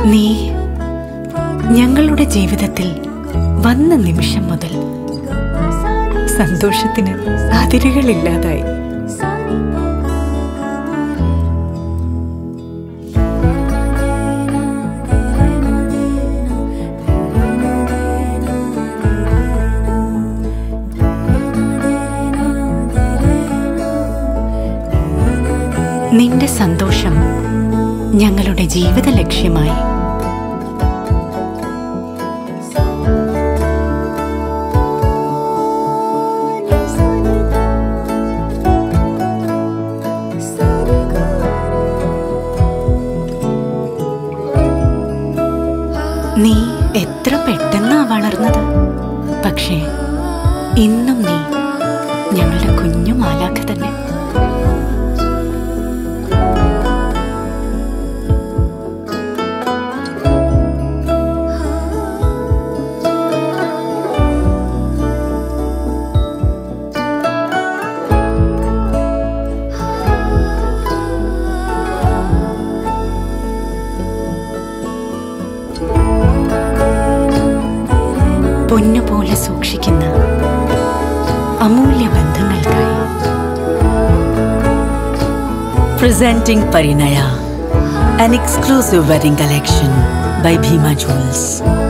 നീ ഞങ്ങളുടെ ജീവിതത്തിൽ വന്ന നിമിഷം മുതൽ സന്തോഷത്തിന് അതിരുകളില്ലാതായി നിന്റെ സന്തോഷം ഞങ്ങളുടെ ജീവിത ലക്ഷ്യമായി നീ എത്ര പെട്ടെന്നാ വളർന്നത് പക്ഷേ ഇന്നും നീ ഞങ്ങളുടെ കുഞ്ഞു മാലാഖ തന്നെ പൊന്നുപോലെ സൂക്ഷിക്കുന്ന അമൂല്യ ബന്ധങ്ങൾക്കായി Presenting Parinaya, an exclusive wedding collection by Bhima Jewels.